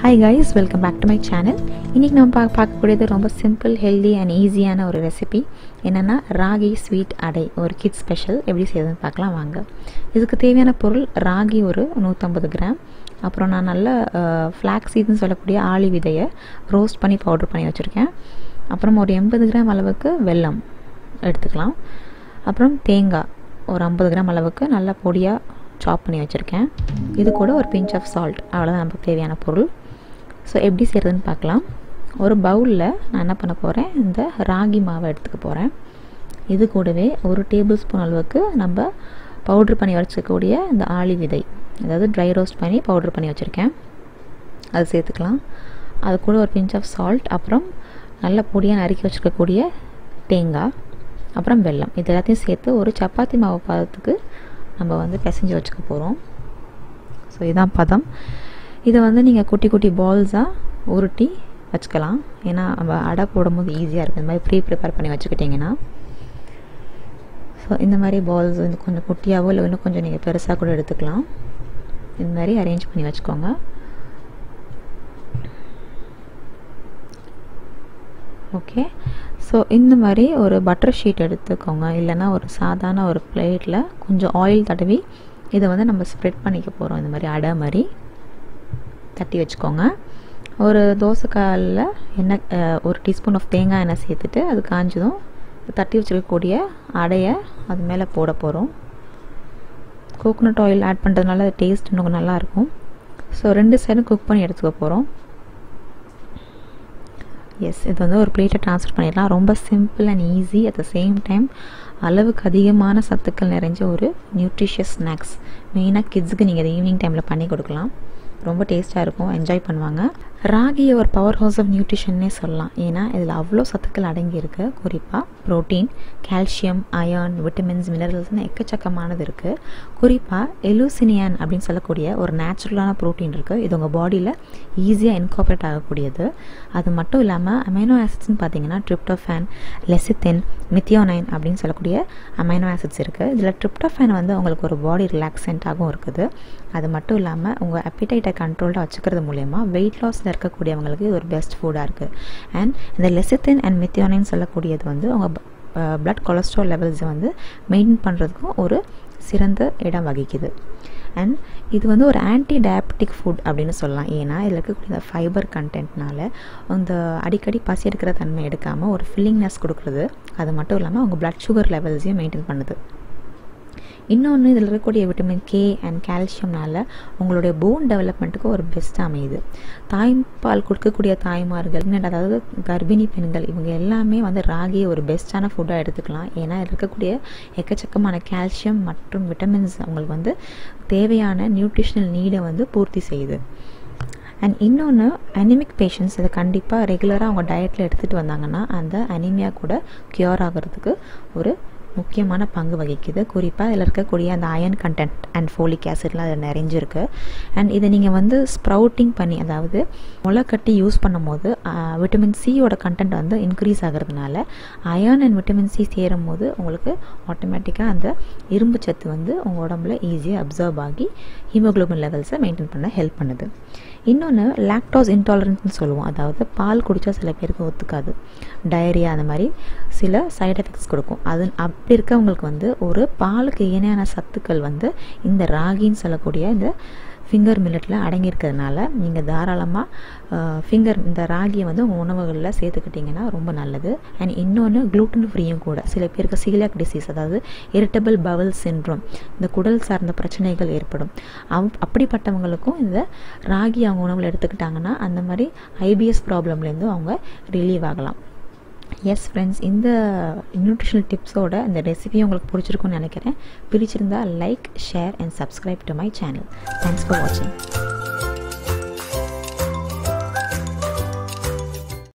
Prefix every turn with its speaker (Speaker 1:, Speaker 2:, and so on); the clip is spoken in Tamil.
Speaker 1: hi guys welcome back to my channel இன்றைக்கி நம்ம பார்க்க பார்க்கக்கூடியது ரொம்ப சிம்பிள் ஹெல்தி அண்ட் ஈஸியான ஒரு ரெசிபி என்னென்னா ராகி ஸ்வீட் அடை ஒரு கிட் ஸ்பெஷல் எப்படி செய்யுதுன்னு பார்க்கலாம் வாங்க இதுக்கு தேவையான பொருள் ராகி ஒரு நூற்றம்பது கிராம் அப்புறம் நான் நல்ல ஃப்ளாக் சீட்னு சொல்லக்கூடிய ஆளி விதையை ரோஸ்ட் பண்ணி பவுட்ரு பண்ணி வச்சுருக்கேன் அப்புறம் ஒரு எண்பது கிராம் அளவுக்கு வெல்லம் எடுத்துக்கலாம் அப்புறம் தேங்காய் ஒரு ஐம்பது கிராம் அளவுக்கு நல்லா பொடியாக சாப் பண்ணி வச்சுருக்கேன் இது கூட ஒரு பிஞ்ச் ஆஃப் சால்ட் அவ்வளோதான் நமக்கு தேவையான பொருள் ஸோ எப்படி செய்கிறதுன்னு பார்க்கலாம் ஒரு பவுலில் நான் என்ன பண்ண போகிறேன் இந்த ராகி மாவை எடுத்துக்க போகிறேன் இது கூடவே ஒரு டேபிள் ஸ்பூன் அளவுக்கு நம்ம பவுட்ரு பண்ணி வச்சுக்கக்கூடிய இந்த ஆளி விதை அதாவது ட்ரை ரோஸ்ட் பண்ணி பவுட்ரு பண்ணி வச்சுருக்கேன் அது சேர்த்துக்கலாம் அது கூட ஒரு பிஞ்ச் ஆஃப் சால்ட் அப்புறம் நல்ல பொடியாக நறுக்கி வச்சுருக்கக்கூடிய தேங்காய் அப்புறம் வெல்லம் இது எல்லாத்தையும் சேர்த்து ஒரு சப்பாத்தி மாவு பதத்துக்கு நம்ம வந்து பிசைஞ்சு வச்சுக்க போகிறோம் ஸோ இதுதான் பதம் இதை வந்து நீங்கள் குட்டி குட்டி பால்ஸாக உருட்டி வச்சுக்கலாம் ஏன்னா நம்ம அடை போடும்போது ஈஸியாக இருக்குது இந்த மாதிரி ப்ரீ ப்ரிப்பேர் பண்ணி வச்சுக்கிட்டிங்கன்னா ஸோ இந்த மாதிரி பால்ஸ் வந்து கொஞ்சம் குட்டியாகவோ இல்லை இன்னும் கொஞ்சம் நீங்கள் பெருசாக கூட எடுத்துக்கலாம் இந்த மாதிரி அரேஞ்ச் பண்ணி வச்சுக்கோங்க ஓகே ஸோ இந்த மாதிரி ஒரு பட்டர் ஷீட் எடுத்துக்கோங்க இல்லைன்னா ஒரு சாதாரண ஒரு பிளேட்டில் கொஞ்சம் ஆயில் தடவி இதை வந்து நம்ம ஸ்ப்ரெட் பண்ணிக்க போகிறோம் இந்த மாதிரி அடை மாதிரி தட்டி வச்சுக்கோங்க ஒரு தோசைக்காலில் எண்ணெய் ஒரு டீஸ்பூன் ஆஃப் தேங்காய் எண்ணெய் சேர்த்துட்டு அது காஞ்சதும் தட்டி வச்சுருக்கக்கூடிய அடையை அது மேலே போட போகிறோம் கோகோனட் ஆயில் ஆட் பண்ணுறதுனால டேஸ்ட் இன்னும் நல்லாயிருக்கும் ஸோ ரெண்டு சைடும் குக் பண்ணி எடுத்துக்க போகிறோம் எஸ் இது வந்து ஒரு பிளேட்டை ட்ரான்ஸ்ஃபர் பண்ணிடலாம் ரொம்ப simple and easy at the same time அளவுக்கு அதிகமான சத்துக்கள் நிறைஞ்ச ஒரு நியூட்ரிஷியஸ் ஸ்நாக்ஸ் மெயினாக கிட்ஸுக்கு நீங்கள் இதை ஈவினிங் டைமில் பண்ணி கொடுக்கலாம் ரொம்ப டேஸ்ட்டாக இருக்கும் என்ஜாய் பண்ணுவாங்க ராகியை ஒரு பவர் ஹவுஸ் ஆஃப் நியூட்ரிஷன்னே சொல்லலாம் ஏன்னா இதில் அவ்வளோ சத்துக்கள் அடங்கியிருக்கு குறிப்பாக ப்ரோட்டீன் கால்சியம் அயர்ன் விட்டமின்ஸ் மினரல்ஸ்னு எக்கச்சக்கமானது இருக்குது குறிப்பாக எலூசினியான் அப்படின்னு சொல்லக்கூடிய ஒரு நேச்சுரலான ப்ரோட்டீன் இருக்குது இது உங்கள் பாடியில் ஈஸியாக இன்கார்பரேட் ஆகக்கூடியது அது மட்டும் இல்லாமல் அமைனோ ஆசிட்ஸ்னு பார்த்தீங்கன்னா ட்ரிப்டோஃபேன் லெசித்தின் மித்தியோனைன் அப்படின்னு சொல்லக்கூடிய அமைனோ ஆசிட்ஸ் இருக்குது இதில் ட்ரிப்டோஃபேன் வந்து உங்களுக்கு ஒரு பாடி ரிலாக்ஸண்ட்டாகவும் இருக்குது அது மட்டும் இல்லாமல் உங்கள் அப்பிடைட்டை கண்ட்ரோல்டாக வச்சுக்கிறது மூலயமா வெயிட் லாஸில் இருக்கக்கூடியவங்களுக்கு இது ஒரு பெஸ்ட் ஃபுட்டாக இருக்குது அண்ட் இந்த லெசித்தின் அண்ட் மித்தியோனைன் சொல்லக்கூடியது வந்து உங்கள் பிளட் கொலஸ்ட்ரால் லெவல்ஸை வந்து மெயின்டைன் பண்ணுறதுக்கும் ஒரு சிறந்த இடம் வகிக்குது அண்ட் இது வந்து ஒரு ஆன்டி டயபெட்டிக் ஃபுட் அப்படின்னு சொல்லலாம் ஏன்னா இதில் இருக்கக்கூடிய ஃபைபர் கண்டென்ட்னால அந்த அடிக்கடி பசி எடுக்கிற தன்மை எடுக்காமல் ஒரு ஃபில்லிங்னஸ் கொடுக்குறது அது மட்டும் இல்லாமல் உங்கள் பிளட் சுகர் லெவல்ஸையும் மெயின்டைன் பண்ணுது இன்னொன்று இதில் இருக்கக்கூடிய விட்டமின் கே அண்ட் கால்சியம்னால உங்களுடைய போன் டெவலப்மெண்ட்டுக்கு ஒரு பெஸ்ட்டாக அமையுது தாய்ப்பால் கொடுக்கக்கூடிய தாய்மார்கள் அதாவது கர்ப்பிணி பெண்கள் இவங்க எல்லாமே வந்து ராகியை ஒரு பெஸ்ட்டான ஃபுட்டாக எடுத்துக்கலாம் ஏன்னா இதில் இருக்கக்கூடிய எக்கச்சக்கமான கால்சியம் மற்றும் விட்டமின்ஸ் அவங்களுக்கு வந்து தேவையான நியூட்ரிஷனல் நீடை வந்து பூர்த்தி செய்யுது அண்ட் இன்னொன்று அனிமிக் பேஷண்ட்ஸ் இதை கண்டிப்பாக ரெகுலராக அவங்க டயட்டில் எடுத்துகிட்டு வந்தாங்கன்னா அந்த அனிமியா கூட க்யூர் ஆகிறதுக்கு ஒரு முக்கியமான பங்கு வகிக்குது குறிப்பாக இதில் இருக்கக்கூடிய அந்த அயன் கண்டென்ட் அண்ட் ஃபோலிக் ஆசிட்லாம் அதில் நிறைஞ்சிருக்கு அண்ட் இதை நீங்கள் வந்து ஸ்ப்ரவுட்டிங் பண்ணி அதாவது முளை கட்டி யூஸ் பண்ணும் போது விட்டமின் சியோட கண்டென்ட் வந்து இன்க்ரீஸ் ஆகிறதுனால அயர்ன் அண்ட் விட்டமின் சி சேரும் போது உங்களுக்கு ஆட்டோமேட்டிக்காக அந்த இரும்பு சத்து வந்து உங்கள் உடம்புல ஈஸியாக அப்சர்வ் ஆகி ஹீமோக்ளோபின் லெவல்ஸை மெயின்டைன் பண்ண ஹெல்ப் பண்ணுது இன்னொன்று லாக்டோஸ் இன்டாலரன்ஸ்னு சொல்லுவோம் அதாவது பால் குடித்தா சில பேருக்கு ஒத்துக்காது டயரியா அந்த மாதிரி சில சைட் எஃபெக்ட்ஸ் கொடுக்கும் அது அப்படி இருக்கவங்களுக்கு வந்து ஒரு பாலுக்கு இணையான சத்துக்கள் வந்து இந்த ராகின்னு சொல்லக்கூடிய இந்த ஃபிங்கர் மில்லட்டில் அடங்கியிருக்கிறதுனால நீங்கள் தாராளமாக ஃபிங்கர் இந்த ராகியை வந்து உங்கள் உணவுகளில் சேர்த்துக்கிட்டிங்கன்னா ரொம்ப நல்லது அண்ட் இன்னொன்று க்ளூட்டன் ஃப்ரீயும் கூட சில பேருக்கு சீலியாக் டிசீஸ் அதாவது இரிட்டபிள் பவல் சின்ட்ரோம் இந்த குடல் சார்ந்த பிரச்சனைகள் ஏற்படும் அவ் அப்படிப்பட்டவங்களுக்கும் இந்த ராகி அவங்க உணவில் எடுத்துக்கிட்டாங்கன்னா அந்த மாதிரி ஐபிஎஸ் ப்ராப்ளம்லேருந்து அவங்க ரிலீவ் ஆகலாம் எஸ் ஃப்ரெண்ட்ஸ் இந்த நியூட்ரிஷனல் டிப்ஸோட இந்த ரெசிபி உங்களுக்கு பிடிச்சிருக்குன்னு நினைக்கிறேன் பிடிச்சிருந்தா like share and subscribe to my channel thanks for வாட்சிங்